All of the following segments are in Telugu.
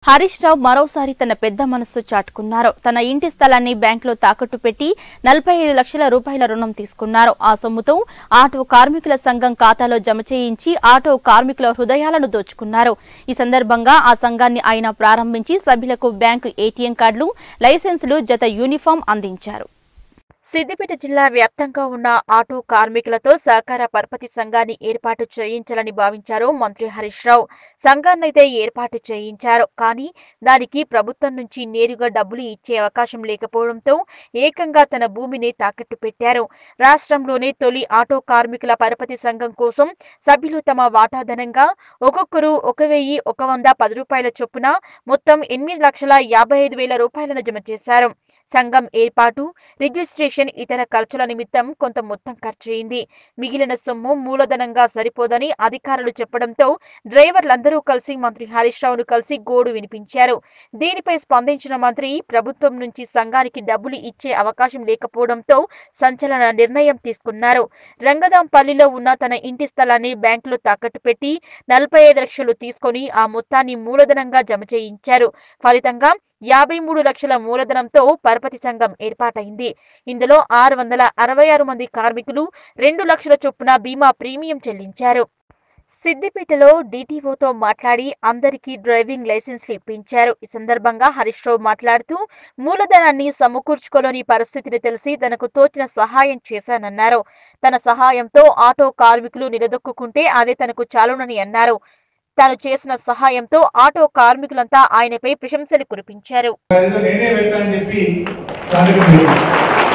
హరీష్ రావు మరోసారి తన పెద్ద మనస్సు చాటుకున్నారు తన ఇంటి స్థలాన్ని బ్యాంకులో తాకట్టు పెట్టి నలభై ఐదు లక్షల రూపాయల రుణం తీసుకున్నారు ఆ సొమ్ముతో ఆటో కార్మికుల సంఘం ఖాతాలో జమ చేయించి ఆటో కార్మికుల హృదయాలను దోచుకున్నారు ఈ సందర్భంగా ఆ సంఘాన్ని ఆయన ప్రారంభించి సభ్యులకు బ్యాంకు ఏటీఎం కార్డులు లైసెన్సులు జత యూనిఫామ్ అందించారు సిద్దిపేట జిల్లా వ్యాప్తంగా ఉన్న ఆటో కార్మికులతో సహకార పరపతి సంఘాన్ని ఏర్పాటు చేయించాలని భావించారు మంత్రి హరీష్ రావు సంఘాన్నైతే ఏర్పాటు చేయించారు కానీ దానికి ప్రభుత్వం నుంచి నేరుగా డబ్బులు ఇచ్చే అవకాశం లేకపోవడంతో ఏకంగా తన భూమిని తాకట్టు పెట్టారు రాష్ట్రంలోనే తొలి ఆటో కార్మికుల పరపతి సంఘం కోసం సభ్యులు తమ వాటాధనంగా ఒక్కొక్కరు ఒక వెయ్యి ఒక వంద పది రూపాయల చొప్పున మొత్తం ఎనిమిది లక్షల యాభై ఐదు వేల రూపాయలను జమ చేశారు సంఘం ఏర్పాటు రిజిస్ట్రేషన్ ఇతర ఖర్చుల నిమిత్తం కొంత మొత్తం ఖర్చయింది మిగిలిన సొమ్ము మూలధనంగా సరిపోదని అధికారులు చెప్పడంతో డ్రైవర్లందరూ కలిసి మంత్రి హరీష్ రావును కలిసి గోడు వినిపించారు దీనిపై స్పందించిన మంత్రి ప్రభుత్వం నుంచి సంఘానికి డబ్బులు ఇచ్చే అవకాశం లేకపోవడంతో సంచలన నిర్ణయం తీసుకున్నారు రంగదాంపల్లిలో ఉన్న తన ఇంటి స్థలాన్ని బ్యాంకులో తాకట్టు పెట్టి నలభై ఐదు లక్షలు తీసుకొని ఆ మొత్తాన్ని మూలధనంగా జమ చేయించారు ఫలితంగా యాభై మూడు లక్షల మూలధనంతో పరపతి సంఘం ఏర్పాటైంది ఇందులో ఆరు వందల అరవై ఆరు మంది కార్మికులు రెండు లక్షల చొప్పున బీమా ప్రీమియం చెల్లించారు సిద్దిపేటలో డీటీఓతో మాట్లాడి అందరికీ డ్రైవింగ్ లైసెన్స్లు ఇప్పించారు ఈ సందర్భంగా హరీష్ రావు మాట్లాడుతూ మూలధనాన్ని సమకూర్చుకోలేని పరిస్థితిని తెలిసి తనకు తోచిన సహాయం చేశానన్నారు తన సహాయంతో ఆటో కార్మికులు నిలదొక్కుంటే అదే తనకు చాలునని అన్నారు తాను చేసిన సహాయంతో ఆటో కార్మికులంతా ఆయనపై ప్రశంసలు కురిపించారు ఏదో నేనే పెట్టానని చెప్పి సంతకం పెట్టాను.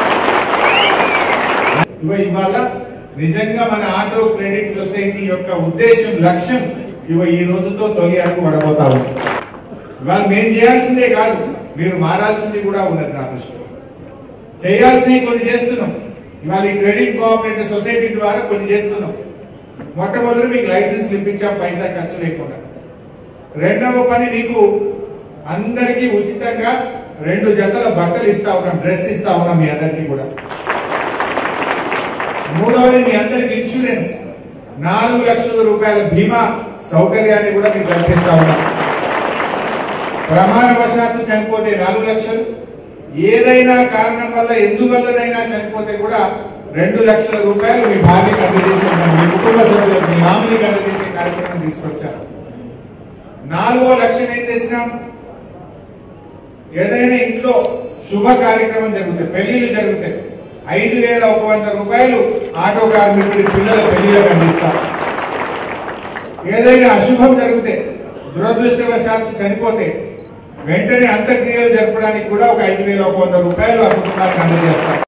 ఇగో ఇవాళ నిజంగా మన ఆటో క్రెడిట్ సొసైటీ యొక్క ఉద్దేశం లక్ష్యం ఇగో ఈ రోజుతో తొలి అడుగు పడబోతా ఉంది ఇవాళ మేము చేయాల్సిందే కాదు మీరు మారాల్సింది కూడా ఉన్నది నా దృష్టిలో చేయాల్సినవి కొన్ని చేస్తున్నాం ఇవాళ ఈ క్రెడిట్ కోఆపరేటివ్ సొసైటీ ద్వారా కొన్ని చేస్తున్నాం మొట్టమొదటి మీకు లైసెన్స్ ఇప్పించాం పైసా ఖర్చు లేకుండా రెండవ పని మీకు అందరికీ ఉచితంగా రెండు జతల బట్టలు ఇస్తా ఉన్నాం డ్రెస్ ఇస్తా ఉన్నాం మీ అందరికీ కూడా మూడవది మీ అందరికి ఇన్సూరెన్స్ నాలుగు లక్షల రూపాయల బీమా సౌకర్యాన్ని కూడా మీకు కల్పిస్తా ఉన్నాం ప్రమాణవశాత్తు చనిపోతే నాలుగు లక్షలు ఏదైనా కారణం వల్ల ఎందువల్లనైనా చనిపోతే కూడా రెండు లక్షల రూపాయలు మీ భార్యకు అందజేసే మీ కుటుంబ సభ్యులకు మీ మామిడికి అందజేసే కార్యక్రమం తీసుకొచ్చారు నాలుగో లక్ష్యం ఏం తెచ్చినాం ఏదైనా ఇంట్లో శుభ కార్యక్రమం జరుగుతాయి పెళ్లిళ్ళు జరుగుతాయి ఐదు వేల ఒక వంద రూపాయలు ఆటో కార్మికుడి పిల్లల పెళ్లిలకు అందిస్తాం ఏదైనా అశుభం జరిగితే దురదృష్టవశాత్తు చనిపోతే వెంటనే అంత్యక్రియలు జరపడానికి కూడా ఒక ఐదు వేల ఒక వంద రూపాయలు ఆ కుటుంబానికి అందజేస్తాం